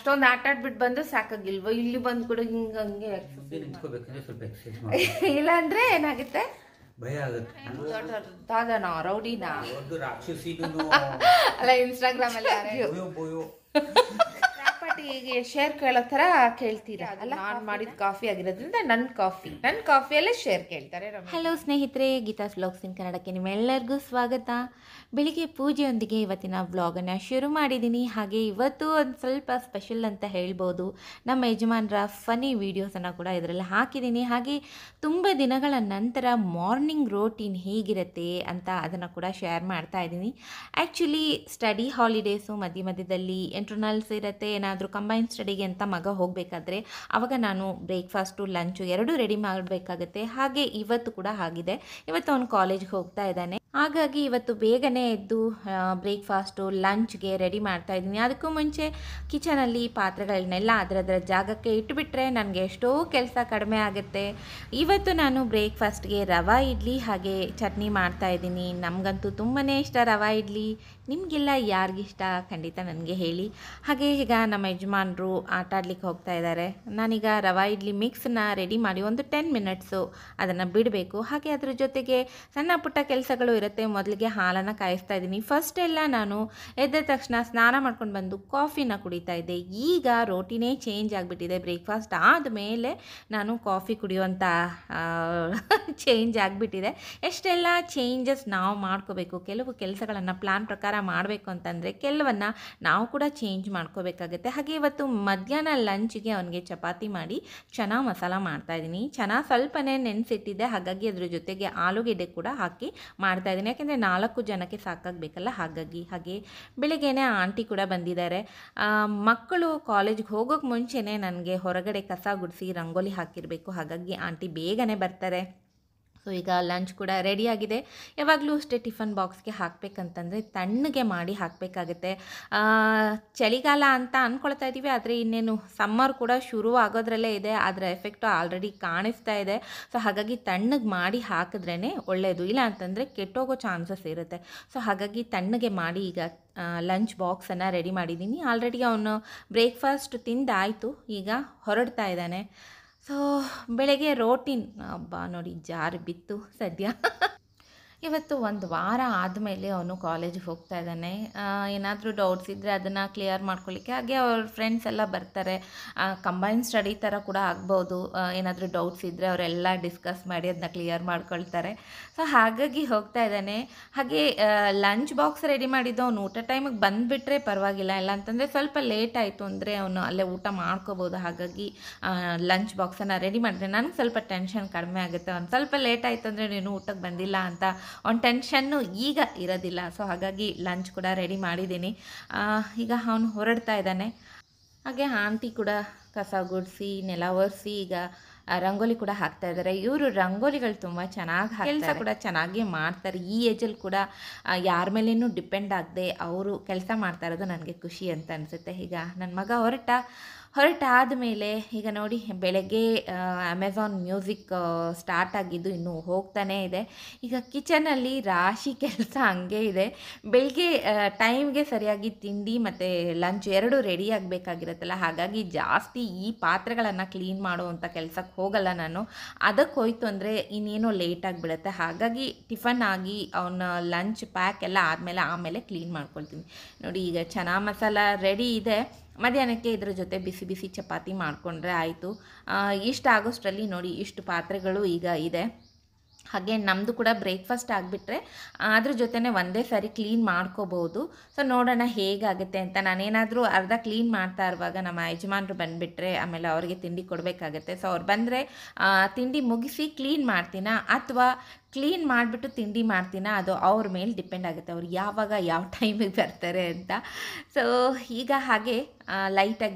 ಅಷ್ಟೊಂದು ಆಟ ಆಡ್ಬಿಟ್ಟು ಬಂದು ಸಾಕಾಗಿಲ್ವ ಇಲ್ಲಿ ಬಂದು ಕೂಡ ಹಿಂಗ ಹಂಗೆ ಮುಂದೆ ನಿಂತ್ಕೋಬೇಕಂದ್ರೆ ಸ್ವಲ್ಪ ಎಕ್ಸರ್ಸೈಸ್ ಮಾಡಿ ಇಲ್ಲ ಅಂದ್ರೆ ಏನಾಗುತ್ತೆ ಭಯ ಆಗುತ್ತೆ ದಾದನ ರೌಡಿನ ಒಂದು ರಾಕ್ಷಸಿನೂ ಅಲ್ಲ ಇನ್ಸ್ಟಾಗ್ರಾಮ್ ಅಲ್ಲಿ ಬೋಯೋ ಬೋಯೋ ಪ್ರಾಪರ್ಟಿಗೆ ಶೇರ್ ಕೇಳೋ ತರ ಕೇಳ್ತೀರಾ ಅಲ್ಲ ನಾನ್ ಮಾಡಿದ ಕಾಫಿ ಆಗಿರೋದ್ರಿಂದ ನನ್ ಕಾಫಿ ನನ್ ಕಾಫಿಯಲ್ಲೇ ಶೇರ್ ಕೇಳ್ತಾರೆ ಹಲೋ ಸ್ನೇಹಿತರೆ ಗೀತಾಸ್ ವ್ಲಾಗ್ಸ್ ಇನ್ ಕನ್ನಡಕ್ಕೆ ನಿಮ್ಮೆಲ್ಲರಿಗೂ ಸ್ವಾಗತ ಬೆಳಿಗ್ಗೆ ಪೂಜೆಯೊಂದಿಗೆ ಇವತ್ತಿನ ವ್ಲಾಗನ್ನು ಶುರು ಮಾಡಿದ್ದೀನಿ ಹಾಗೆ ಇವತ್ತು ಒಂದು ಸ್ವಲ್ಪ ಸ್ಪೆಷಲ್ ಅಂತ ಹೇಳ್ಬೋದು ನಮ್ಮ ಯಜಮಾನರ ಫನಿ ವೀಡಿಯೋಸನ್ನು ಕೂಡ ಇದರಲ್ಲಿ ಹಾಕಿದ್ದೀನಿ ಹಾಗೆ ತುಂಬ ದಿನಗಳ ನಂತರ ಮಾರ್ನಿಂಗ್ ರೋಟೀನ್ ಹೇಗಿರುತ್ತೆ ಅಂತ ಅದನ್ನು ಕೂಡ ಶೇರ್ ಮಾಡ್ತಾ ಇದ್ದೀನಿ ಆ್ಯಕ್ಚುಲಿ ಸ್ಟಡಿ ಹಾಲಿಡೇಸು ಮಧ್ಯ ಮಧ್ಯದಲ್ಲಿ ಇಂಟರ್ನಲ್ಸ್ ಇರುತ್ತೆ ಏನಾದರೂ ಕಂಬೈನ್ ಸ್ಟಡಿಗೆ ಅಂತ ಮಗ ಹೋಗಬೇಕಾದ್ರೆ ಆವಾಗ ನಾನು ಬ್ರೇಕ್ಫಾಸ್ಟು ಲಂಚು ಎರಡೂ ರೆಡಿ ಮಾಡಬೇಕಾಗುತ್ತೆ ಹಾಗೆ ಇವತ್ತು ಕೂಡ ಆಗಿದೆ ಇವತ್ತು ಅವನು ಕಾಲೇಜ್ಗೆ ಹೋಗ್ತಾ ಇದ್ದಾನೆ ಹಾಗಾಗಿ ಇವತ್ತು ಬೇಗನೆ ಎದ್ದು ಬ್ರೇಕ್ಫಾಸ್ಟು ಲಂಚ್ಗೆ ರೆಡಿ ಮಾಡ್ತಾ ಇದ್ದೀನಿ ಅದಕ್ಕೂ ಮುಂಚೆ ಕಿಚನಲ್ಲಿ ಪಾತ್ರೆಗಳನ್ನೆಲ್ಲ ಅದರದರ ಜಾಗಕ್ಕೆ ಇಟ್ಬಿಟ್ರೆ ನನಗೆ ಎಷ್ಟೋ ಕೆಲಸ ಕಡಿಮೆ ಆಗುತ್ತೆ ಇವತ್ತು ನಾನು ಬ್ರೇಕ್ಫಾಸ್ಟ್ಗೆ ರವಾ ಇಡ್ಲಿ ಹಾಗೆ ಚಟ್ನಿ ಮಾಡ್ತಾ ಇದ್ದೀನಿ ನಮಗಂತೂ ತುಂಬಾ ಇಷ್ಟ ರವಾ ಇಡ್ಲಿ ನಿಮಗೆಲ್ಲ ಯಾರಿಗಿಷ್ಟ ಖಂಡಿತ ನನಗೆ ಹೇಳಿ ಹಾಗೆ ಈಗ ನಮ್ಮ ಯಜಮಾನರು ಆಟ ಆಡ್ಲಿಕ್ಕೆ ಹೋಗ್ತಾ ಇದ್ದಾರೆ ನಾನೀಗ ರವಾ ಇಡ್ಲಿ ಮಿಕ್ಸ್ನ ರೆಡಿ ಮಾಡಿ ಒಂದು ಟೆನ್ ಮಿನಿಟ್ಸು ಅದನ್ನು ಬಿಡಬೇಕು ಹಾಗೆ ಅದ್ರ ಜೊತೆಗೆ ಸಣ್ಣ ಪುಟ್ಟ ಕೆಲಸಗಳು ಇರುತ್ತೆ ಮೊದಲಿಗೆ ಹಾಲನ್ನು ಕಾಯಿಸ್ತಾ ಇದ್ದೀನಿ ಫಸ್ಟ್ ಎಲ್ಲ ನಾನು ಎದ್ದ ತಕ್ಷಣ ಸ್ನಾನ ಮಾಡ್ಕೊಂಡು ಬಂದು ಕಾಫಿನ ಕುಡಿತಾ ಇದ್ದೆ ಈಗ ರೋಟಿನೇ ಚೇಂಜ್ ಆಗಿಬಿಟ್ಟಿದೆ ಬ್ರೇಕ್ಫಾಸ್ಟ್ ಆದಮೇಲೆ ನಾನು ಕಾಫಿ ಕುಡಿಯುವಂಥ ಚೇಂಜ್ ಆಗಿಬಿಟ್ಟಿದೆ ಎಷ್ಟೆಲ್ಲ ಚೇಂಜಸ್ ನಾವು ಮಾಡ್ಕೋಬೇಕು ಕೆಲವು ಕೆಲಸಗಳನ್ನು ಪ್ಲ್ಯಾನ್ ಪ್ರಕಾರ ಮಾಡಬೇಕು ಅಂತಂದರೆ ಕೆಲವನ್ನು ನಾವು ಕೂಡ ಚೇಂಜ್ ಮಾಡ್ಕೋಬೇಕಾಗುತ್ತೆ ಹಾಗೆ ಇವತ್ತು ಮಧ್ಯಾಹ್ನ ಲಂಚ್ಗೆ ಅವನಿಗೆ ಚಪಾತಿ ಮಾಡಿ ಚನಾ ಮಸಾಲ ಮಾಡ್ತಾ ಇದ್ದೀನಿ ಚನಾ ಸ್ವಲ್ಪನೇ ನೆನೆಸಿಟ್ಟಿದ್ದೆ ಹಾಗಾಗಿ ಅದ್ರ ಜೊತೆಗೆ ಆಲೂಗೆಡ್ಡೆ ಕೂಡ ಹಾಕಿ ಮಾಡ್ತಾ ಇದ್ದೀನಿ ಯಾಕೆಂದರೆ ನಾಲ್ಕು ಜನಕ್ಕೆ ಸಾಕಾಗಬೇಕಲ್ಲ ಹಾಗಾಗಿ ಹಾಗೆ ಬೆಳಿಗ್ಗೆನೇ ಆಂಟಿ ಕೂಡ ಬಂದಿದ್ದಾರೆ ಆ, ಮಕ್ಕಳು ಕಾಲೇಜ್ಗೆ ಹೋಗೋಕ್ಕೆ ಮುಂಚೆನೇ ನನಗೆ ಹೊರಗಡೆ ಕಸ ಗುಡಿಸಿ ರಂಗೋಲಿ ಹಾಕಿರಬೇಕು ಹಾಗಾಗಿ ಆಂಟಿ ಬೇಗನೆ ಬರ್ತಾರೆ ಸೊ ಈಗ ಲಂಚ್ ಕೂಡ ರೆಡಿಯಾಗಿದೆ ಯಾವಾಗಲೂ ಅಷ್ಟೇ ಟಿಫನ್ ಬಾಕ್ಸ್ಗೆ ಹಾಕಬೇಕಂತಂದರೆ ತಣ್ಣಗೆ ಮಾಡಿ ಹಾಕಬೇಕಾಗುತ್ತೆ ಚಳಿಗಾಲ ಅಂತ ಅಂದ್ಕೊಳ್ತಾ ಇದ್ದೀವಿ ಆದರೆ ಇನ್ನೇನು ಸಮ್ಮರ್ ಕೂಡ ಶುರು ಆಗೋದ್ರಲ್ಲೇ ಇದೆ ಅದರ ಎಫೆಕ್ಟು ಆಲ್ರೆಡಿ ಕಾಣಿಸ್ತಾ ಇದೆ ಸೊ ಹಾಗಾಗಿ ತಣ್ಣಗೆ ಮಾಡಿ ಹಾಕಿದ್ರೇ ಒಳ್ಳೆಯದು ಇಲ್ಲ ಅಂತಂದರೆ ಕೆಟ್ಟೋಗೋ ಚಾನ್ಸಸ್ ಇರುತ್ತೆ ಸೊ ಹಾಗಾಗಿ ತಣ್ಣಗೆ ಮಾಡಿ ಈಗ ಲಂಚ್ ಬಾಕ್ಸನ್ನು ರೆಡಿ ಮಾಡಿದ್ದೀನಿ ಆಲ್ರೆಡಿ ಅವನು ಬ್ರೇಕ್ಫಾಸ್ಟ್ ತಿಂದಾಯಿತು ಈಗ ಹೊರಡ್ತಾ ಇದ್ದಾನೆ ಸೊ ಬೆಳಗ್ಗೆ ರೋಟಿನ್ ಹಬ್ಬ ನೋಡಿ ಜಾರು ಬಿತ್ತು ಸದ್ಯ ಇವತ್ತು ಒಂದು ವಾರ ಆದಮೇಲೆ ಅವನು ಕಾಲೇಜಿಗೆ ಹೋಗ್ತಾ ಇದ್ದಾನೆ ಏನಾದರೂ ಡೌಟ್ಸ್ ಇದ್ದರೆ ಅದನ್ನು ಕ್ಲಿಯರ್ ಮಾಡ್ಕೊಳ್ಳಿಕ್ಕೆ ಹಾಗೆ ಅವ್ರ ಫ್ರೆಂಡ್ಸ್ ಎಲ್ಲ ಬರ್ತಾರೆ ಕಂಬೈನ್ ಸ್ಟಡಿ ಥರ ಕೂಡ ಆಗ್ಬೋದು ಏನಾದರೂ ಡೌಟ್ಸ್ ಇದ್ದರೆ ಅವರೆಲ್ಲ ಡಿಸ್ಕಸ್ ಮಾಡಿ ಅದನ್ನ ಕ್ಲಿಯರ್ ಮಾಡ್ಕೊಳ್ತಾರೆ ಸೊ ಹಾಗಾಗಿ ಹೋಗ್ತಾ ಇದ್ದಾನೆ ಹಾಗೆ ಲಂಚ್ ಬಾಕ್ಸ್ ರೆಡಿ ಮಾಡಿದ್ದು ಅವನು ಊಟ ಟೈಮಿಗೆ ಬಂದುಬಿಟ್ರೆ ಪರವಾಗಿಲ್ಲ ಇಲ್ಲ ಅಂತಂದರೆ ಸ್ವಲ್ಪ ಲೇಟ್ ಆಯಿತು ಅಂದರೆ ಅವನು ಅಲ್ಲೇ ಊಟ ಮಾಡ್ಕೋಬೋದು ಹಾಗಾಗಿ ಲಂಚ್ ಬಾಕ್ಸನ್ನು ರೆಡಿ ಮಾಡಿದ್ರೆ ನನಗೆ ಸ್ವಲ್ಪ ಟೆನ್ಷನ್ ಕಡಿಮೆ ಆಗುತ್ತೆ ಒಂದು ಸ್ವಲ್ಪ ಲೇಟ್ ಆಯಿತು ಅಂದರೆ ನೀನು ಊಟಕ್ಕೆ ಬಂದಿಲ್ಲ ಅಂತ ಒಂದು ಟೆನ್ಷನ್ನು ಈಗ ಇರೋದಿಲ್ಲ ಸೊ ಹಾಗಾಗಿ ಲಂಚ್ ಕೂಡ ರೆಡಿ ಮಾಡಿದ್ದೀನಿ ಆ, ಈಗ ಅವನು ಹೊರಡ್ತಾ ಇದ್ದಾನೆ ಹಾಗೆ ಆಂಟಿ ಕೂಡ ಕಸ ಗುಡಿಸಿ ನೆಲ ಒರೆಸಿ ಈಗ ಆ, ರಂಗೋಲಿ ಕೂಡ ಹಾಕ್ತಾ ಇದ್ದಾರೆ ಇವರು ರಂಗೋಲಿಗಳು ತುಂಬ ಚೆನ್ನಾಗಿ ಕೆಲಸ ಕೂಡ ಚೆನ್ನಾಗಿ ಮಾಡ್ತಾರೆ ಈ ಏಜಲ್ಲಿ ಕೂಡ ಆ, ಯಾರ ಮೇಲೇನೂ ಡಿಪೆಂಡ್ ಆಗದೆ ಅವರು ಕೆಲಸ ಮಾಡ್ತಾ ಇರೋದು ನನಗೆ ಖುಷಿ ಅಂತ ಅನಿಸುತ್ತೆ ಈಗ ನನ್ನ ಮಗ ಹೊರಟ ಹೊರಟಾದ ಮೇಲೆ ಈಗ ನೋಡಿ ಬೆಳಗ್ಗೆ ಅಮೆಝಾನ್ ಮ್ಯೂಸಿಕ್ ಸ್ಟಾರ್ಟ್ ಆಗಿದ್ದು ಇನ್ನೂ ಹೋಗ್ತಾನೇ ಇದೆ ಈಗ ಕಿಚನಲ್ಲಿ ರಾಶಿ ಕೆಲಸ ಹಂಗೆ ಇದೆ ಬೆಳಗ್ಗೆ ಟೈಮ್ಗೆ ಸರಿಯಾಗಿ ತಿಂಡಿ ಮತ್ತು ಲಂಚ್ ಎರಡು ರೆಡಿ ಆಗಬೇಕಾಗಿರುತ್ತಲ್ಲ ಹಾಗಾಗಿ ಜಾಸ್ತಿ ಈ ಪಾತ್ರೆಗಳನ್ನು ಕ್ಲೀನ್ ಮಾಡುವಂಥ ಕೆಲಸಕ್ಕೆ ಹೋಗಲ್ಲ ನಾನು ಅದಕ್ಕೆ ಹೋಯ್ತು ಅಂದರೆ ಇನ್ನೇನೋ ಲೇಟ್ ಆಗಿಬಿಡುತ್ತೆ ಹಾಗಾಗಿ ಟಿಫನ್ ಆಗಿ ಅವನ ಲಂಚ್ ಪ್ಯಾಕ್ ಎಲ್ಲ ಆದಮೇಲೆ ಆಮೇಲೆ ಕ್ಲೀನ್ ಮಾಡ್ಕೊಳ್ತೀನಿ ನೋಡಿ ಈಗ ಚನಾ ಮಸಾಲ ರೆಡಿ ಇದೆ ಮಧ್ಯಾಹ್ನಕ್ಕೆ ಇದ್ರ ಜೊತೆ ಬಿಸಿ ಬಿಸಿ ಚಪಾತಿ ಮಾಡಿಕೊಂಡ್ರೆ ಆಯಿತು ಇಷ್ಟ ಆಗೋಷ್ಟರಲ್ಲಿ ನೋಡಿ ಇಷ್ಟು ಪಾತ್ರೆಗಳು ಈಗ ಇದೆ ಹಾಗೆ ನಮ್ಮದು ಕೂಡ ಬ್ರೇಕ್ಫಾಸ್ಟ್ ಆಗಿಬಿಟ್ರೆ ಅದ್ರ ಜೊತೆನೇ ಒಂದೇ ಸಾರಿ ಕ್ಲೀನ್ ಮಾಡ್ಕೋಬೋದು ಸೊ ನೋಡೋಣ ಹೇಗಾಗುತ್ತೆ ಅಂತ ನಾನೇನಾದರೂ ಅರ್ಧ ಕ್ಲೀನ್ ಮಾಡ್ತಾ ಇರುವಾಗ ನಮ್ಮ ಯಜಮಾನ್ರು ಬಂದುಬಿಟ್ರೆ ಆಮೇಲೆ ಅವ್ರಿಗೆ ತಿಂಡಿ ಕೊಡಬೇಕಾಗತ್ತೆ ಸೊ ಅವ್ರು ಬಂದರೆ ತಿಂಡಿ ಮುಗಿಸಿ ಕ್ಲೀನ್ ಮಾಡ್ತೀನ ಅಥವಾ ಕ್ಲೀನ್ ಮಾಡಿಬಿಟ್ಟು ತಿಂಡಿ ಮಾಡ್ತೀನ ಅದು ಅವ್ರ ಮೇಲೆ ಡಿಪೆಂಡ್ ಆಗುತ್ತೆ ಅವ್ರು ಯಾವಾಗ ಯಾವ ಟೈಮಿಗೆ ಬರ್ತಾರೆ ಅಂತ ಸೊ ಈಗ ಹಾಗೆ ಲೈಟಾಗಿ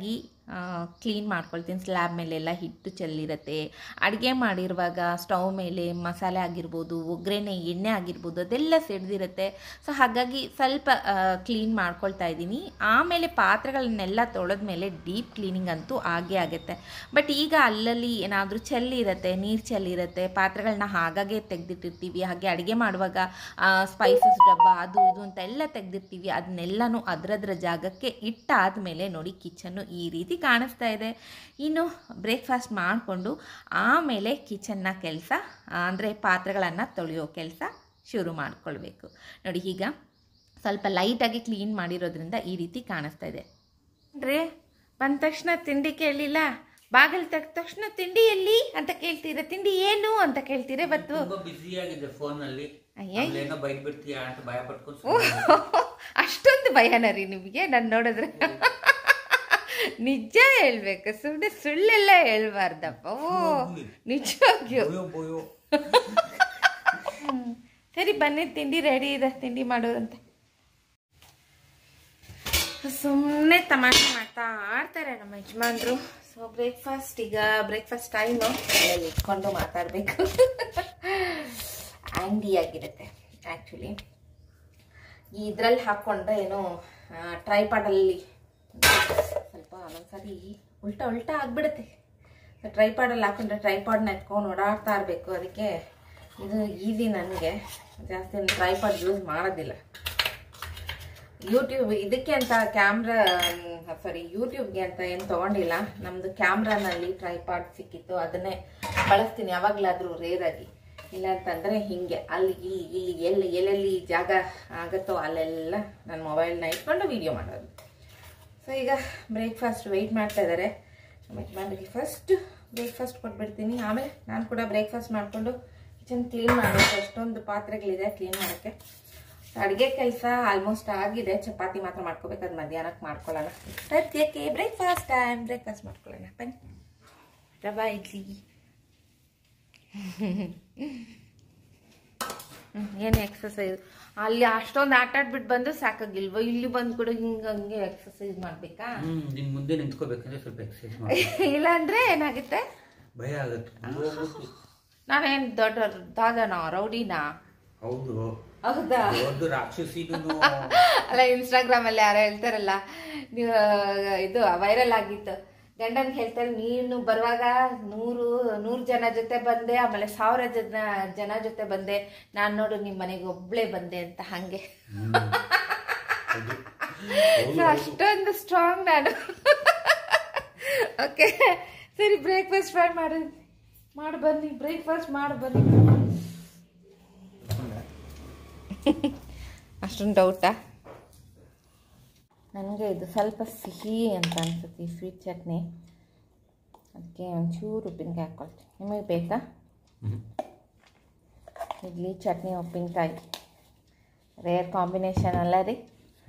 ಕ್ಲೀನ್ ಮಾಡ್ಕೊಳ್ತೀನಿ ಸ್ಲ್ಯಾಬ್ ಮೇಲೆಲ್ಲ ಹಿಟ್ಟು ಚೆಲ್ಲಿರುತ್ತೆ ಅಡುಗೆ ಮಾಡಿರುವಾಗ ಸ್ಟವ್ ಮೇಲೆ ಮಸಾಲೆ ಆಗಿರ್ಬೋದು ಒಗ್ಗರಣೆ ಎಣ್ಣೆ ಆಗಿರ್ಬೋದು ಅದೆಲ್ಲ ಸಿಡ್ದಿರುತ್ತೆ ಸೊ ಹಾಗಾಗಿ ಸ್ವಲ್ಪ ಕ್ಲೀನ್ ಮಾಡ್ಕೊಳ್ತಾ ಇದ್ದೀನಿ ಆಮೇಲೆ ಪಾತ್ರೆಗಳನ್ನೆಲ್ಲ ತೊಳೆದ ಮೇಲೆ ಡೀಪ್ ಕ್ಲೀನಿಂಗ್ ಅಂತೂ ಆಗೇ ಆಗುತ್ತೆ ಬಟ್ ಈಗ ಅಲ್ಲಲ್ಲಿ ಏನಾದರೂ ಚೆಲ್ಲಿರುತ್ತೆ ನೀರು ಚೆಲ್ಲಿರುತ್ತೆ ಪಾತ್ರೆಗಳನ್ನ ಹಾಗಾಗೆ ತೆಗೆದಿಟ್ಟಿರ್ತೀವಿ ಹಾಗೆ ಅಡುಗೆ ಮಾಡುವಾಗ ಸ್ಪೈಸಸ್ ಡಬ್ಬ ಅದು ಇದು ಅಂತ ಎಲ್ಲ ತೆಗೆದಿರ್ತೀವಿ ಅದನ್ನೆಲ್ಲನೂ ಅದರದ್ರ ಜಾಗಕ್ಕೆ ಇಟ್ಟಾದಮೇಲೆ ನೋಡಿ ಕಿಚನ್ನು ಈ ರೀತಿ ಕಾಣಿಸ್ತಾ ಇದೆ ಇನ್ನು ಬ್ರೇಕ್ಫಾಸ್ಟ್ ಮಾಡಿಕೊಂಡು ಆಮೇಲೆ ಕಿಚನ್ನ ಕೆಲಸ ಅಂದರೆ ಪಾತ್ರೆಗಳನ್ನು ತೊಳೆಯೋ ಕೆಲಸ ಶುರು ಮಾಡಿಕೊಳ್ಬೇಕು ನೋಡಿ ಈಗ ಸ್ವಲ್ಪ ಲೈಟಾಗಿ ಕ್ಲೀನ್ ಮಾಡಿರೋದ್ರಿಂದ ಈ ರೀತಿ ಕಾಣಿಸ್ತಾ ಇದೆ ಅಂದ್ರೆ ಬಂದ ತಕ್ಷಣ ತಿಂಡಿ ಕೇಳಲಿಲ್ಲ ಬಾಗಿಲು ತೆಗ್ದ ತಕ್ಷಣ ತಿಂಡಿ ಎಲ್ಲಿ ಅಂತ ಕೇಳ್ತೀರ ತಿಂಡಿ ಏನು ಅಂತ ಕೇಳ್ತೀರ ಇವತ್ತು ತುಂಬಾ ಬ್ಯುಸಿ ಆಗಿದೆ ಫೋನ್ ನಲ್ಲಿ ಅಯ್ಯೇ. ಏನೋ ಬೈಕ್ ಬಿಡ್ತೀಯಾ ಅಂತ ಭಯ ಪಟ್ಕೊಂಡು ಓ, ಅಷ್ಟೊಂದು ಭಯನ ರೀ ನಿಮಗೆ ನಾನು ನೋಡಿದ್ರೆ ನಿಜ ಹೇಳ್ಬೇಕು ಸುಮ್ಮನೆ ಸುಳ್ಳೆಲ್ಲ ಹೇಳ್ಬಾರ್ದಪ್ಪ ಓ ನಿಜವಾಗಿಯೂ ಬೋಯೋ ಬೋಯೋ ಹ್ಮ್. ಸರಿ ಬನ್ನಿ ತಿಂಡಿ ರೆಡಿ ಇದೆ ತಿಂಡಿ ಮಾಡೋದಂತೆ ಸುಮ್ಮನೆ ತಮಾಷೆ ಮಾಡ್ತಾ ಆಡ್ತಾರೆ ನಮ್ಮ ಯಜಮಾನ್ರು ಸೊ ಬ್ರೇಕ್ಫಾಸ್ಟ್ ಈಗ ಬ್ರೇಕ್ಫಾಸ್ಟ್ ಟೈಮು ಅಲ್ಲಿ ಇಟ್ಕೊಂಡು ಮಾತಾಡಬೇಕು ಆ್ಯಂಡಿ ಆಗಿರುತ್ತೆ ಆ್ಯಕ್ಚುಲಿ ಇದ್ರಲ್ಲಿ ಹಾಕ್ಕೊಂಡ್ರೆ ಏನೋ ಟ್ರೈಪಾಡಲ್ಲಿ ಸ್ವಲ್ಪ ಒಂದೊಂದ್ಸರಿ ಉಲ್ಟಾ ಉಲ್ಟಾ ಆಗ್ಬಿಡುತ್ತೆ ಟ್ರೈಪಾಡಲ್ಲಿ ಹಾಕೊಂಡ್ರೆ ಟ್ರೈಪಾಡ್ನ ಎತ್ಕೊಂಡು ಓಡಾಡ್ತಾ ಇರಬೇಕು ಅದಕ್ಕೆ ಇದು ಈಸಿ ನನಗೆ ಜಾಸ್ತಿ ಟ್ರೈಪಾಡ್ ಯೂಸ್ ಮಾಡೋದಿಲ್ಲ ಯೂಟ್ಯೂಬ್ ಇದಕ್ಕೆ ಅಂತ ಕ್ಯಾಮ್ರಾ ಸಾರಿ ಯೂಟ್ಯೂಬ್ಗೆ ಅಂತ ಏನು ತೊಗೊಂಡಿಲ್ಲ ನಮ್ಮದು ಕ್ಯಾಮ್ರಾನಲ್ಲಿ ಟ್ರೈಪಾಡ್ ಸಿಕ್ಕಿತ್ತು ಅದನ್ನೇ ಬಳಸ್ತೀನಿ ಯಾವಾಗಲಾದರೂ ರೇರಾಗಿ ಇಲ್ಲ ಅಂತಂದರೆ ಹಿಂಗೆ ಅಲ್ಲಿ ಇಲ್ಲಿ ಇಲ್ಲಿ ಎಲ್ಲಿ ಎಲ್ಲೆಲ್ಲಿ ಜಾಗ ಆಗುತ್ತೋ ಅಲ್ಲೆಲ್ಲ ನನ್ನ ಮೊಬೈಲ್ನ ಇಟ್ಕೊಂಡು ವೀಡಿಯೋ ಮಾಡೋದು ಸೊ ಈಗ ಬ್ರೇಕ್ಫಾಸ್ಟ್ ವೆಯ್ಟ್ ಮಾಡ್ತಾ ಇದ್ದಾರೆ ನಮ್ಮ ಯಜಮಾನ್ರಿಗೆ ಫಸ್ಟ್ ಬ್ರೇಕ್ಫಾಸ್ಟ್ ಕೊಟ್ಬಿಡ್ತೀನಿ ಆಮೇಲೆ ನಾನು ಕೂಡ ಬ್ರೇಕ್ಫಾಸ್ಟ್ ಮಾಡಿಕೊಂಡು ಕಿಚನ್ ಕ್ಲೀನ್ ಮಾಡಬೇಕು ಅಷ್ಟೊಂದು ಪಾತ್ರೆಗಳಿದೆ ಕ್ಲೀನ್ ಮಾಡೋಕ್ಕೆ ಅಡುಗೆ ಕೆಲಸ ಆಲ್ಮೋಸ್ಟ್ ಆಗಿದೆ ಚಪಾತಿ ಮಾತ್ರ ಮಾಡ್ಕೋಬೇಕು ಅದು ಮಧ್ಯಾಹ್ನಕ್ಕೆ ಮಾಡ್ಕೊಳ್ಳೋಣ ಸದ್ಯಕ್ಕೆ ಬ್ರೇಕ್ಫಾಸ್ಟ್ ಟೈಮ್ ಬ್ರೇಕ್ಫಾಸ್ಟ್ ಮಾಡ್ಕೊಳ್ಳೋಣ ಬನ್ನಿ ರವಾ ಇಡ್ಲಿ ಏನು ಎಕ್ಸಸೈಸ್ ಅಲ್ಲಿ ಅಷ್ಟೊಂದು ಆಟ ಆಡ್ಬಿಟ್ಟು ಬಂದು ಸಾಕಾಗಿಲ್ವೋ ಇಲ್ಲಿ ಬಂದು ಕೂಡ ಹಿಂಗೆ ಹಂಗೆ ಎಕ್ಸಸೈಸ್ ಮಾಡಬೇಕಾ ಹ್ಮ್ ನಿನ್ ಮುಂದೆ ನಿಂತ್ಕೋಬೇಕಂದ್ರೆ ಸ್ವಲ್ಪ ಎಕ್ಸರ್ಸೈಸ್ ಮಾಡಿ ಇಲ್ಲಾಂದ್ರೆ ಏನಾಗುತ್ತೆ ಭಯ ಆಗತ್ತೆ ಹೋಗ್ಬಿಟ್ಟು. ನಾನೇನು ದೊಡ್ಡ ದಾದನಾ ರೌಡಿನಾ ಹೌದು ಹೌದಾ ದೊಡ್ಡ ರಾಕ್ಷಸಿದನು ಅಲ್ಲ ಇನ್ಸ್ಟಾಗ್ರಾಮ್ ಅಲ್ಲಿ ಯಾರೋ ಹೇಳ್ತಾರಲ್ಲ ನೀವು ಇದು ವೈರಲ್ ಆಗಿತ್ತು ಗಂಡನ್ ಹೇಳ್ತಾರೆ ನೀನು ಬರುವಾಗ ನೂರು ನೂರು ಜನ ಜೊತೆ ಬಂದೆ ಆಮೇಲೆ ಸಾವಿರ ಜನ ಜನ ಜೊತೆ ಬಂದೆ ನಾನು ನೋಡು ನಿಮ್ಮ ಮನೆಗೆ ಒಬ್ಳೆ ಬಂದೆ ಅಂತ ಹಂಗೆ So, ಅಷ್ಟೊಂದು ಸ್ಟ್ರಾಂಗ್ ನಾನು ಓಕೆ ಸರಿ ಬ್ರೇಕ್ಫಾಸ್ಟ್ ಫ್ರೈ ಮಾಡಿ ಮಾಡಿ ಬನ್ನಿ ಬ್ರೇಕ್ಫಾಸ್ಟ್ ಮಾಡಿ ಬನ್ನಿ ಅಷ್ಟೊಂದು ಡೌಟಾ ನನಗೆ ಇದು ಸ್ವಲ್ಪ ಸಿಹಿ ಅಂತ ಅನ್ಸುತ್ತೆ ಈ ಸ್ವೀಟ್ ಚಟ್ನಿ ಅದಕ್ಕೆ ಒಂಚೂರು ಉಪ್ಪಿನಕಾಯಿ ಹಾಕ್ಕೊಳ್ತೀನಿ ನಿಮಗೆ ಬೇಕಾ ಇಡ್ಲಿ ಚಟ್ನಿ ಉಪ್ಪಿನಕಾಯಿ ರೇರ್ ಕಾಂಬಿನೇಷನ್ ಅಲ್ಲ ರೀ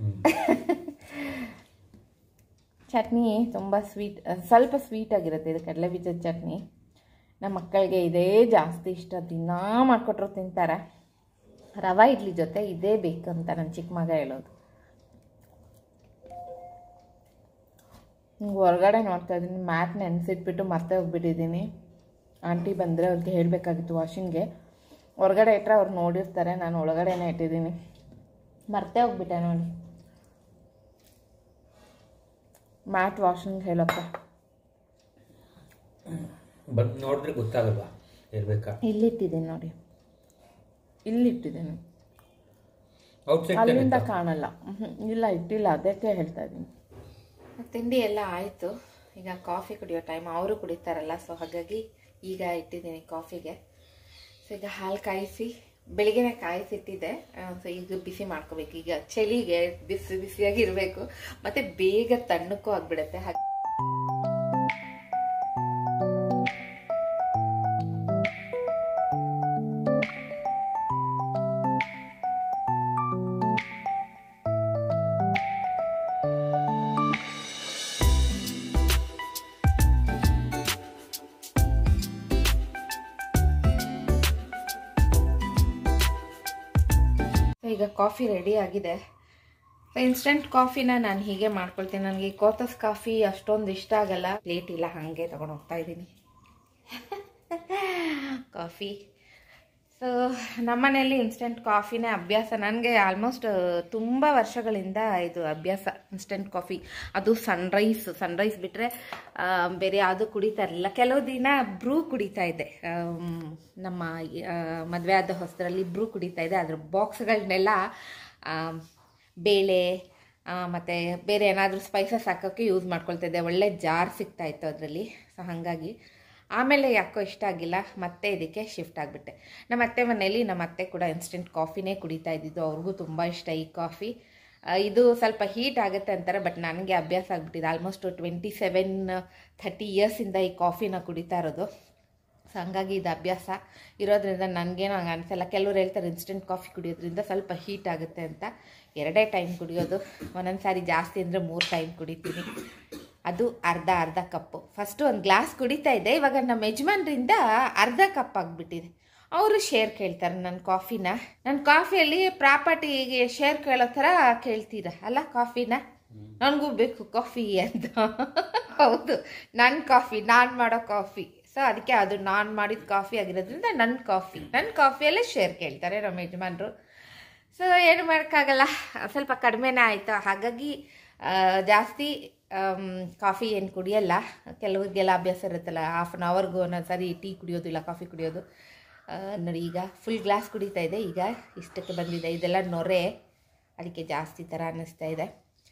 ಚಟ್ನಿ ತುಂಬ ಸ್ವೀಟ್ ಸ್ವಲ್ಪ ಸ್ವೀಟ್ ಆಗಿರುತ್ತೆ ಇದು ಕಡಲೆ ಬೀಜದ ಚಟ್ನಿ ನಮ್ಮ ಮಕ್ಕಳಿಗೆ ಇದೇ ಜಾಸ್ತಿ ಇಷ್ಟ ದಿನಾ ಮಾಡಿಕೊಟ್ರು ತಿಂತಾರೆ ರವಾ ಇಡ್ಲಿ ಜೊತೆ ಇದೇ ಬೇಕಂತ ನನ್ನ ಚಿಕ್ಕ ಮಗ ಹೇಳೋದು ಹಿಂಗೆ ಹೊರಗಡೆ ನೋಡ್ತಾ ಇದ್ದೀನಿ ಮ್ಯಾಟ್ ನೆನೆಸಿಟ್ಬಿಟ್ಟು ಮರ್ತೇ ಹೋಗ್ಬಿಟ್ಟಿದ್ದೀನಿ ಆಂಟಿ ಬಂದರೆ ಅವ್ರಿಗೆ ಹೇಳಬೇಕಾಗಿತ್ತು ವಾಷಿಂಗ್ಗೆ ಹೊರಗಡೆ ಇಟ್ಟರೆ ಅವ್ರು ನೋಡಿರ್ತಾರೆ ನಾನು ಒಳಗಡೆನೇ ಇಟ್ಟಿದ್ದೀನಿ ಮರ್ತೇ ಹೋಗ್ಬಿಟ್ಟೆ ನೋಡಿ ಮ್ಯಾಟ್ ವಾಷಿಂಗ್ ಹೇಳಪ್ಪ ಬಂದ್ ನೋಡಿದ್ರೆ ಗೊತ್ತಾಗಲ್ವಾ ಇರ್ಬೇಕಾ ಇಲ್ಲಿಟ್ಟಿದ್ದೀನಿ ನೋಡಿ ಇಲ್ಲಿಟ್ಟಿದ್ದೀನಿ ಔಟ್ಸೈಡ್ ಅಲ್ಲಿಂದ ಕಾಣಲ್ಲ ಮ್ಹೂ. ಇಲ್ಲ ಇಟ್ಟಿಲ್ಲ ಅದಕ್ಕೆ ಹೇಳ್ತಾ ಇದ್ದೀನಿ ತಿಂಡಿ ಎಲ್ಲ ಆಯಿತು ಈಗ ಕಾಫಿ ಕುಡಿಯೋ ಟೈಮ್ ಅವರು ಕುಡಿತಾರಲ್ಲ ಸೊ ಹಾಗಾಗಿ ಈಗ ಇಟ್ಟಿದ್ದೀನಿ ಕಾಫಿಗೆ ಸೊ ಈಗ ಹಾಲು ಕಾಯಿಸಿ ಬೆಳಿಗ್ಗೆನೆ ಕಾಯಿಸಿಟ್ಟಿದ್ದೆ ಸೊ ಈಗ ಬಿಸಿ ಮಾಡ್ಕೋಬೇಕು ಈಗ ಚಳಿಗೆ ಬಿಸಿ ಬಿಸಿಯಾಗಿ ಇರಬೇಕು ಮತ್ತೆ ಬೇಗ ತಣ್ಣಕ್ಕೂ ಆಗ್ಬಿಡುತ್ತೆ ಹಾಗೆ ಸೊ ಈಗ ಕಾಫಿ ರೆಡಿ ಆಗಿದೆ ಇನ್ಸ್ಟೆಂಟ್ ಕಾಫಿನ ನಾನು ಹೀಗೆ ಮಾಡ್ಕೊಳ್ತೀನಿ ನನಗೆ ಕೋತಸ್ ಕಾಫಿ ಅಷ್ಟೊಂದು ಇಷ್ಟ ಆಗಲ್ಲ ಪ್ಲೇಟ್ ಇಲ್ಲ ಹಾಗೆ ತಗೊಂಡು ಹೋಗ್ತಾ ಇದ್ದೀನಿ ಕಾಫಿ ಸೊ ನಮ್ಮನೆಯಲ್ಲಿ ಇನ್ಸ್ಟೆಂಟ್ ಕಾಫಿನೇ ಅಭ್ಯಾಸ ನನಗೆ ಆಲ್ಮೋಸ್ಟ್ ತುಂಬ ವರ್ಷಗಳಿಂದ ಇದು ಅಭ್ಯಾಸ ಇನ್ಸ್ಟೆಂಟ್ ಕಾಫಿ ಅದು ಸನ್ರೈಸ್ ಸನ್ರೈಸ್ ಬಿಟ್ಟರೆ ಬೇರೆ ಯಾವುದು ಕುಡಿತಾ ಇರಲಿಲ್ಲ ಕೆಲವು ದಿನ ಬ್ರೂ ಕುಡಿತಾ ಇದ್ದೆ ಆಮ್, ನಮ್ಮ ಮದುವೆ ಆದ ಹೊಸದರಲ್ಲಿ ಬ್ರೂ ಕುಡಿತಾ ಇದ್ದೆ ಅದ್ರ ಬಾಕ್ಸ್ಗಳನ್ನೆಲ್ಲ ಆಮ್, ಬೇಳೆ ಮತ್ತು ಬೇರೆ ಏನಾದರೂ ಸ್ಪೈಸಸ್ ಹಾಕೋಕ್ಕೆ ಯೂಸ್ ಮಾಡ್ಕೊಳ್ತಿದ್ದೆ ಒಳ್ಳೆ ಜಾರ್ ಸಿಗ್ತಾ ಇತ್ತು ಅದರಲ್ಲಿ ಸೊ ಹಾಗಾಗಿ ಆಮೇಲೆ ಯಾಕೋ ಇಷ್ಟ ಆಗಿಲ್ಲ ಮತ್ತೆ ಇದಕ್ಕೆ ಶಿಫ್ಟ್ ಆಗಿಬಿಟ್ಟೆ ನಮ್ಮ ಅತ್ತೆ ಮನೆಯಲ್ಲಿ ನಮ್ಮ ಅತ್ತೆ ಕೂಡ ಇನ್ಸ್ಟೆಂಟ್ ಕಾಫಿನೇ ಕುಡಿತಾ ಇದ್ದಿದ್ದು ಅವ್ರಿಗೂ ತುಂಬ ಇಷ್ಟ ಈ ಕಾಫಿ ಆ, ಇದು ಸ್ವಲ್ಪ ಹೀಟ್ ಆಗುತ್ತೆ ಅಂತಾರೆ ಬಟ್ ನನಗೆ ಅಭ್ಯಾಸ ಆಗಿಬಿಟ್ಟಿದೆ ಆಲ್ಮೋಸ್ಟ್ ಟ್ವೆಂಟಿ ಸೆವೆನ್ ಥರ್ಟಿ ಇಯರ್ಸಿಂದ ಈ ಕಾಫಿನ ಕುಡಿತಾ ಇರೋದು ಸೊ ಹಂಗಾಗಿ ಇದು ಅಭ್ಯಾಸ ಇರೋದ್ರಿಂದ ನನಗೇನು ಹಂಗೆ ಅನಿಸಲ್ಲ ಕೆಲವ್ರು ಹೇಳ್ತಾರೆ ಇನ್ಸ್ಟೆಂಟ್ ಕಾಫಿ ಕುಡಿಯೋದ್ರಿಂದ ಸ್ವಲ್ಪ ಹೀಟ್ ಆಗುತ್ತೆ ಅಂತ ಎರಡೇ ಟೈಮ್ ಕುಡಿಯೋದು ಒಂದೊಂದು ಸಾರಿ ಜಾಸ್ತಿ ಅಂದರೆ ಮೂರು ಟೈಮ್ ಕುಡಿತೀನಿ ಅದು ಅರ್ಧ ಅರ್ಧ ಕಪ್ಪು ಫಸ್ಟು ಒಂದು ಗ್ಲಾಸ್ ಕುಡಿತಾ ಇದ್ದೆ ಇವಾಗ ನಮ್ಮ ಯಜಮಾನ್ರಿಂದ ಅರ್ಧ ಕಪ್ ಆಗಿಬಿಟ್ಟಿದೆ ಅವರು ಶೇರ್ ಕೇಳ್ತಾರೆ ನನ್ನ ಕಾಫಿನ ನನ್ನ ಕಾಫಿಯಲ್ಲಿ ಪ್ರಾಪರ್ಟಿಗೆ ಶೇರ್ ಕೇಳೋ ಥರ ಕೇಳ್ತೀರ ಅಲ್ಲ ಕಾಫಿನ ನನಗೂ ಬೇಕು ಕಾಫಿ ಅಂತ ಹೌದು ನನ್ನ ಕಾಫಿ ನಾನು ಮಾಡೋ ಕಾಫಿ ಸೊ ಅದಕ್ಕೆ ಅದು ನಾನು ಮಾಡಿದ ಕಾಫಿ ಆಗಿರೋದ್ರಿಂದ ನನ್ನ ಕಾಫಿ ನನ್ನ ಕಾಫಿಯಲ್ಲೇ ಶೇರ್ ಕೇಳ್ತಾರೆ ನಮ್ಮ ಯಜಮಾನ್ರು ಸೊ ಏನು ಮಾಡೋಕ್ಕಾಗಲ್ಲ ಸ್ವಲ್ಪ ಕಡಿಮೆನೇ ಆಯಿತು ಹಾಗಾಗಿ ಆ, ಜಾಸ್ತಿ ಆಮ್, ಕಾಫಿ ಏನು ಕುಡಿಯಲ್ಲ ಕೆಲವ್ರಿಗೆಲ್ಲ ಅಭ್ಯಾಸ ಇರುತ್ತಲ್ಲ ಹಾಫ್ ಆನ್ ಅವರ್ಗೂ ಒಂದೊಂದು ಸಾರಿ ಟೀ ಕುಡಿಯೋದು ಇಲ್ಲ ಕಾಫಿ ಕುಡಿಯೋದು ಆ, ನೋಡಿ ಈಗ ಫುಲ್ ಗ್ಲಾಸ್ ಕುಡಿತಾ ಇದೆ ಈಗ ಇಷ್ಟಕ್ಕೆ ಬಂದಿದೆ ಇದೆಲ್ಲ ನೊರೆ ಅದಕ್ಕೆ ಜಾಸ್ತಿ ಥರ ಅನ್ನಿಸ್ತಾ ಇದೆ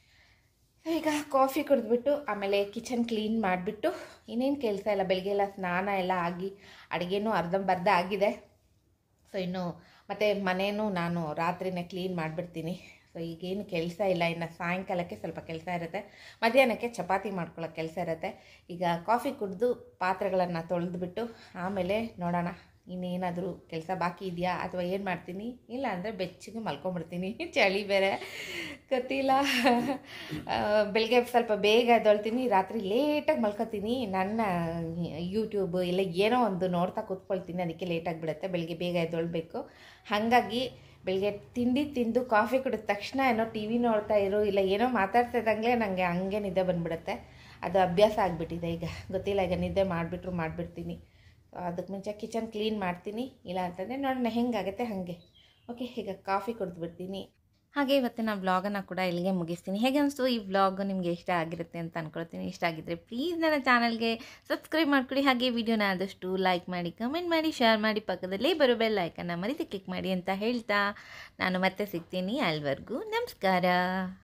ಈಗ ಕಾಫಿ ಕುಡಿದ್ಬಿಟ್ಟು ಆಮೇಲೆ ಕಿಚನ್ ಕ್ಲೀನ್ ಮಾಡಿಬಿಟ್ಟು ಇನ್ನೇನು ಕೆಲಸ ಇಲ್ಲ ಬೆಳಗ್ಗೆ ಎಲ್ಲ ಸ್ನಾನ ಎಲ್ಲ ಆಗಿ ಅಡುಗೆನೂ ಅರ್ಧಂಬರ್ಧ ಆಗಿದೆ ಸೊ ಇನ್ನು ಮತ್ತು ಮನೇನೂ ನಾನು ರಾತ್ರಿನೇ ಕ್ಲೀನ್ ಮಾಡಿಬಿಡ್ತೀನಿ ಸೊ ಈಗೇನು ಕೆಲಸ ಇಲ್ಲ ಇನ್ನು ಸಾಯಂಕಾಲಕ್ಕೆ ಸ್ವಲ್ಪ ಕೆಲಸ ಇರುತ್ತೆ ಮಧ್ಯಾಹ್ನಕ್ಕೆ ಚಪಾತಿ ಮಾಡ್ಕೊಳ್ಳೋ ಕೆಲಸ ಇರುತ್ತೆ ಈಗ ಕಾಫಿ ಕುಡಿದು ಪಾತ್ರೆಗಳನ್ನು ತೊಳೆದ್ಬಿಟ್ಟು ಆಮೇಲೆ ನೋಡೋಣ ಇನ್ನೇನಾದರೂ ಕೆಲಸ ಬಾಕಿ ಇದೆಯಾ ಅಥವಾ ಏನು ಮಾಡ್ತೀನಿ ಇಲ್ಲ ಅಂದರೆ ಬೆಚ್ಚಗೆ ಮಲ್ಕೊಂಬಿಡ್ತೀನಿ ಚಳಿ ಬೇರೆ ಗೊತ್ತಿಲ್ಲ ಆ, ಬೆಳಗ್ಗೆ ಸ್ವಲ್ಪ ಬೇಗ ಎದ್ದೊಳ್ತೀನಿ ರಾತ್ರಿ ಲೇಟಾಗಿ ಮಲ್ಕೋತೀನಿ ನನ್ನ ಯೂಟ್ಯೂಬ್ ಇಲ್ಲ ಏನೋ ಒಂದು ನೋಡ್ತಾ ಕೂತ್ಕೊಳ್ತೀನಿ ಅದಕ್ಕೆ ಲೇಟಾಗಿ ಬಿಡುತ್ತೆ ಬೆಳಗ್ಗೆ ಬೇಗ ಎದ್ದೊಳ್ಬೇಕು ಹಾಗಾಗಿ ಬೆಳಗ್ಗೆ ತಿಂಡಿ ತಿಂದು ಕಾಫಿ ಕುಡಿದ ತಕ್ಷಣ ಏನೋ ಟಿ ವಿ ನೋಡ್ತಾ ಇರೋ ಇಲ್ಲ ಏನೋ ಮಾತಾಡ್ತಾ ಇದ್ದಂಗೆ ನನಗೆ ಹಂಗೆ ನಿದ್ದೆ ಬಂದ್ಬಿಡುತ್ತೆ ಅದು ಅಭ್ಯಾಸ ಆಗಿಬಿಟ್ಟಿದೆ ಈಗ ಗೊತ್ತಿಲ್ಲ ಈಗ ನಿದ್ದೆ ಮಾಡಿಬಿಟ್ರು ಮಾಡಿಬಿಡ್ತೀನಿ ಅದಕ್ಕೆ ಮುಂಚೆ ಕಿಚನ್ ಕ್ಲೀನ್ ಮಾಡ್ತೀನಿ ಇಲ್ಲ ಅಂತಂದರೆ ನೋಡೋಣ ಹೆಂಗಾಗುತ್ತೆ ಹಾಗೆ ಓಕೆ ಈಗ ಕಾಫಿ ಕುಡಿದ್ಬಿಡ್ತೀನಿ ಹಾಗೆ ಇವತ್ತಿನ ವ್ಲಾಗನ್ನು ಕೂಡ ಇಲ್ಲಿಗೆ ಮುಗಿಸ್ತೀನಿ ಹೇಗೆ ಅನಿಸ್ತು ಈ ವ್ಲಾಗ್ ನಿಮಗೆ ಇಷ್ಟ ಆಗಿರುತ್ತೆ ಅಂತ ಅನ್ಕೊಳ್ತೀನಿ ಇಷ್ಟ ಆಗಿದ್ದರೆ ಪ್ಲೀಸ್ ನನ್ನ ಚಾನಲ್ಗೆ ಸಬ್ಸ್ಕ್ರೈಬ್ ಮಾಡ್ಕೊಳ್ಳಿ ಹಾಗೆ ವಿಡಿಯೋನ ಆದಷ್ಟು ಲೈಕ್ ಮಾಡಿ ಕಮೆಂಟ್ ಮಾಡಿ ಶೇರ್ ಮಾಡಿ ಪಕ್ಕದಲ್ಲೇ ಬರೋ ಬೆಲ್ ಐಕನ್ನ ಮರಿದು ಕ್ಲಿಕ್ ಮಾಡಿ ಅಂತ ಹೇಳ್ತಾ ನಾನು ಮತ್ತೆ ಸಿಗ್ತೀನಿ ಅಲ್ವರೆಗೂ ನಮಸ್ಕಾರ